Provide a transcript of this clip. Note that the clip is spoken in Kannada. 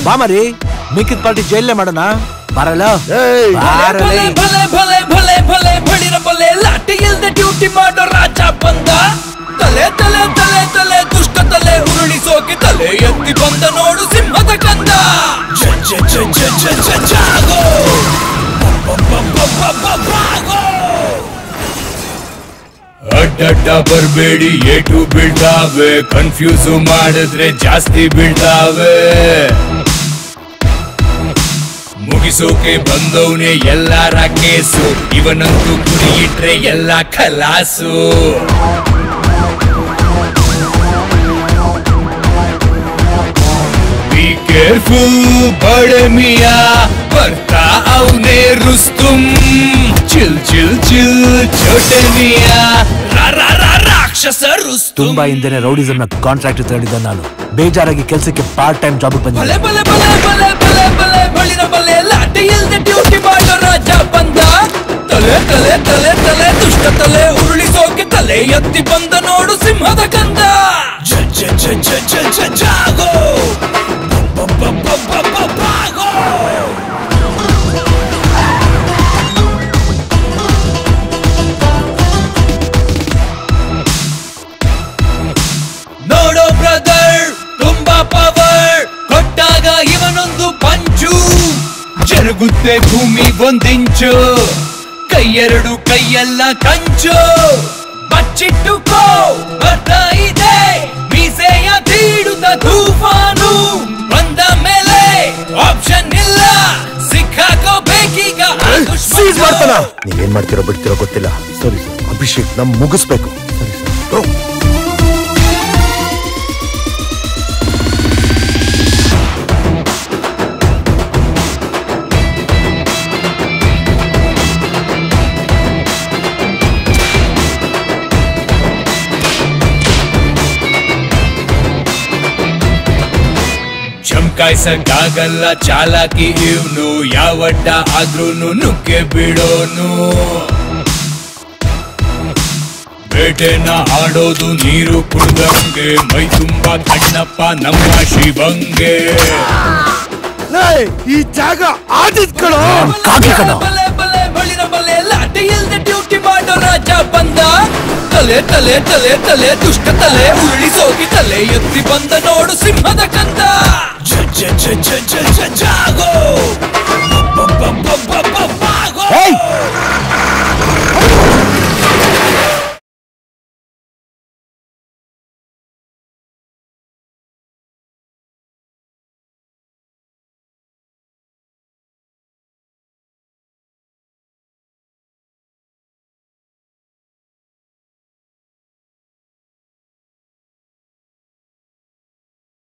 ಬಾ ಮರಿ ಮಿಕ್ಕಿದ ಪಾರ್ಟಿ ಜೈಲೇ ಮಾಡೋಣ ಬರಲ್ಲ ಭಲೆ ಭಲೆ ಭಲೆ ಭಲೆ ಭಲೆ ಬಳಿರ ಬಲೆ ಲಾಟಿ ಇಲ್ದೆ ಡ್ಯೂಟಿ ಮಾಡೋ ರಾಜ ಬಂದ ತಲೆ ತಲೆ ತಲೆ ತಲೆ ದುಷ್ಟ ತಲೆ ಉರುಳಿಸೋಕೆ ತಲೆ ಎತ್ತಿ ಬಂದ ನೋಡು ಸಿಂಹದ ಕಂದ ಜ ಜ ಜ ಜ ಜ ಜ ಜಾಗೋ ಬ ಬ ಬ ಬ ಬ ಬಾಗೋ. ಅಡ್ಡಡ್ಡ ಬರ್ಬೇಡಿ ಏಟು ಬೀಳ್ತಾವೆ ಕನ್ಫ್ಯೂಸ್ ಮಾಡಿದ್ರೆ ಜಾಸ್ತಿ ಬೀಳ್ತಾವೆ ಮುಗಿಸೋಕೆ ಬಂದವನೇ ಎಲ್ಲಾರ ಕೇಸು ಇವನಂತೂ ಕುಡಿ ಇಟ್ರೆ ಎಲ್ಲ ಖಲಾಸು ಬಿ ಕೇರ್ಫುಲ್ ಬಡೆ ಮಿಯಾ ಬರ್ತಾ ಅವನೇ ರುಸ್ತುಂ ಚಿಲ್ ಚಿಲ್ ಚಿಲ್ ಚೋಟೆ ಮಿಯಾ ರಾ ರಾ ರಾ ರಾಕ್ಷಸ ರುಸ್ತುಂ ತುಂಬಾ ಹಿಂದೆನೆ ರೌಡಿಸಮ್ ನ ಕಾಂಟ್ರಾಕ್ಟ್ ತಗೊಂಡಿದ್ದ ನಾನು ಬೇಜಾರಾಗಿ ಕೆಲ್ಸಕ್ಕೆ ಪಾರ್ಟ್ ಟೈಮ್ ಜಾಬ್ ಬಲೆ ಬಂದಿದ್ದೆ ಬಲೆ ಬಲೆ ಬಲೆ ಬಲೆ ಬಲೆ ಬಳಿರ ಬಲೆ ಲಾಟಿ ಇಲ್ದೆ ಡ್ಯೂಟಿ ಮಾಡೋ ರಾಜ ಬಂದ ತಲೆ ತಲೆ ತಲೆ ತಲೆ ದುಷ್ಟ ತಲೆ ಉರುಳಿಸೋಕೆ ತಲೆ ಎತ್ತಿ ಬಂದ ನೋಡು ಸಿಂಹದ ಕಂದ ಜ ಜ ಜ ಜ ಜ ಜ ಜಾಗೋ ಬ ಬ ಬ ಬ ಬ ಬಾಗೋ ನೋಡೋ ಬ್ರದರ್ ತುಂಬಾ ಪವರ್ ಕೊಟ್ಟಾಗ ಇವನೊಂದು ಪಂಚು ಜರುಗುತ್ತೆ ಭೂಮಿ ಒಂದಿಂಚು ಕೈಯೆರಡು ಕೈಯೆಲ್ಲ ಕಂಚು ಬಚ್ಚಿಟ್ಟುಕೋ ಬರ್ತಾ ಇದೆ ಮೀಸೆಯ ತೀಡುತ್ತ ತೂಫಾನು ಬಂದ ಮೇಲೆ ಆಪ್ಷನ್ ಇಲ್ಲ ಸಿಕ್ಕಾಕೋ ಬೇಕೀಗ ಆ ಸೀಸ್ ಮಾಡ್ತಾನ ದುಶ್ಮನ. ನೀವೇನ್ ಮಾಡ್ತಿರೋ ಬಿಡ್ತಿರೋ ಗೊತ್ತಿಲ್ಲ ಸರಿ ಸರ್ ಅಭಿಷೇಕ್ ನಮ್ ಮುಗಿಸ್ಬೇಕು ಸರಿ ಸರ್ ಚಮಕಾಯ್ಸಕ್ಕಾಗಲ್ಲ ಚಾಲಾಕಿ ಇವ್ನು ಯಾವಡ್ಡ ಆದ್ರೂನು ನುಗ್ಗೆ ಬಿಡೋನು ಬೇಟೆನ ಆಡೋದು ನೀರು ಕುಡ್ದಂಗೆ ಮೈ ತುಂಬಾ ಕಣ್ಣಪ್ಪ ನಮ್ಮ ಶಿವಂಗೆ ಈ ಜಾಗ ಆದಿತ್ ಕಣೋ ಕಾಗೆ ಕಣ. ಬಲೆ ಬಲೆ ಬಳಿರ ಬಲೆ ಲಾಟಿ ಇಲ್ದೆ ಡ್ಯೂಟಿ ಮಾಡೋ ರಾಜ ಬಂದ ತಲೆ ತಲೆ ತಲೆ ತಲೆ ದುಷ್ಟ ತಲೆ ಉರುಳಿಸೋಗಿ ತಲೆ ಎತ್ತಿ ಬಂದ ನೋಡು ಸಿಂಹದ ಕಂದ ಜ ಜ ಜ ಜ ಜ ಜ ಜಾಗೋ